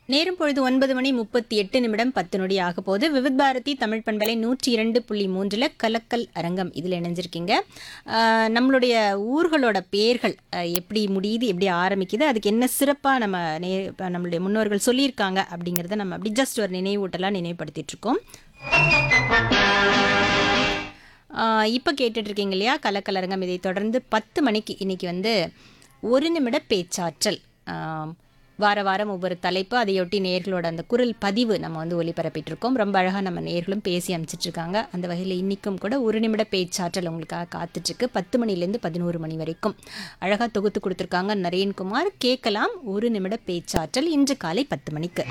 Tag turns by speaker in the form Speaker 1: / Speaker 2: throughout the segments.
Speaker 1: நேரம் பொழுது ஒன்பது மணி முப்பத்தி எட்டு நிமிடம் பத்து நொடி ஆக போது விவித் பாரதி தமிழ் பண்பலை நூற்றி இரண்டு புள்ளி மூன்றில் கலக்கல் அரங்கம் இதில் இணைஞ்சிருக்கீங்க ஆஹ் நம்மளுடைய ஊர்களோட பேர்கள் ஆஹ் எப்படி முடியுது எப்படி ஆரம்பிக்குது அதுக்கு என்ன சிறப்பாக நம்ம நே இப்ப நம்மளுடைய முன்னோர்கள் சொல்லியிருக்காங்க அப்படிங்கிறத நம்ம அப்படி ஜஸ்ட் ஒரு நினைவூட்டலாம் நினைவுபடுத்திட்டு இருக்கோம் இப்போ கேட்டுட்டு இருக்கீங்க இல்லையா கலக்கலரங்கம் இதை தொடர்ந்து பத்து மணிக்கு இன்னைக்கு வந்து ஒரு நிமிட பேச்சாற்றல் ஆம், வார வாரம் ஒவ்வொரு தலைப்பு அதையொட்டி நேர்களோட அந்த குரல் பதிவு நம்ம வந்து ஒளிபரப்பிட்டு இருக்கோம் ரொம்ப அழகாக நம்ம நேர்களும் பேசி அனுப்பிச்சிட்டு இருக்காங்க அந்த வகையில் இன்றைக்கும் கூட ஒரு நிமிட பேச்சாற்றல் உங்களுக்காக காத்துட்ருக்கு பத்து மணிலேருந்து பதினோரு மணி வரைக்கும் அழகாக தொகுத்து கொடுத்துருக்காங்க நரேன்குமார் கேட்கலாம் ஒரு நிமிட பேச்சாற்றல் இன்று காலை பத்து மணிக்கு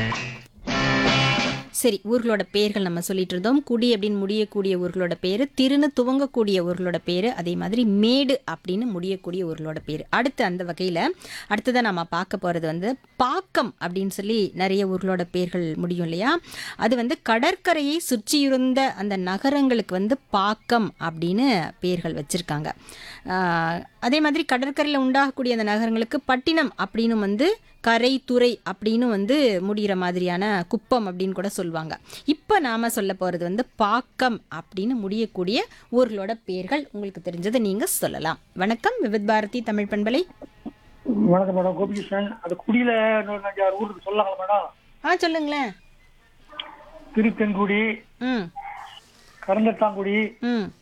Speaker 1: சரி ஊர்களோட பெயர்கள் நம்ம சொல்லிட்டு இருந்தோம் குடி அப்படின்னு முடியக்கூடிய ஊர்களோட பேர் திருன்னு துவங்கக்கூடிய ஊர்களோட பேர் அதே மாதிரி மேடு அப்படின்னு முடியக்கூடிய ஊர்களோட பேர் அடுத்து அந்த வகையில் அடுத்ததான் நம்ம பார்க்க போகிறது வந்து பாக்கம் அப்படின்னு சொல்லி நிறைய ஊர்களோட பேர்கள் முடியும் இல்லையா அது வந்து கடற்கரையை சுற்றியிருந்த அந்த நகரங்களுக்கு வந்து பாக்கம் அப்படின்னு பேர்கள் வச்சுருக்காங்க அதே மாதிரி கடற்கரையில் உண்டாகக்கூடிய அந்த நகரங்களுக்கு பட்டினம் அப்படின்னு வந்து கரை துறை அப்படின்னு வந்து முடிகிற மாதிரியான குப்பம் அப்படின்னு கூட சொல்லுவாங்க இப்போ நாம் சொல்ல போகிறது வந்து பாக்கம் அப்படின்னு முடியக்கூடிய ஊர்களோட பேர்கள் உங்களுக்கு தெரிஞ்சதை நீங்கள் சொல்லலாம் வணக்கம் விவித் பாரதி தமிழ் பண்பலை
Speaker 2: வணக்கம் மேடம் கோபிகிருஷ்ணன் அது குடியில இன்னொரு அஞ்சாறு ஊருக்கு சொல்லலாங்களா மேடம்
Speaker 1: ஆ சொல்லுங்களேன்
Speaker 2: திருத்தென்குடி
Speaker 1: ம்
Speaker 2: கரந்தத்தாங்குடி
Speaker 1: ம்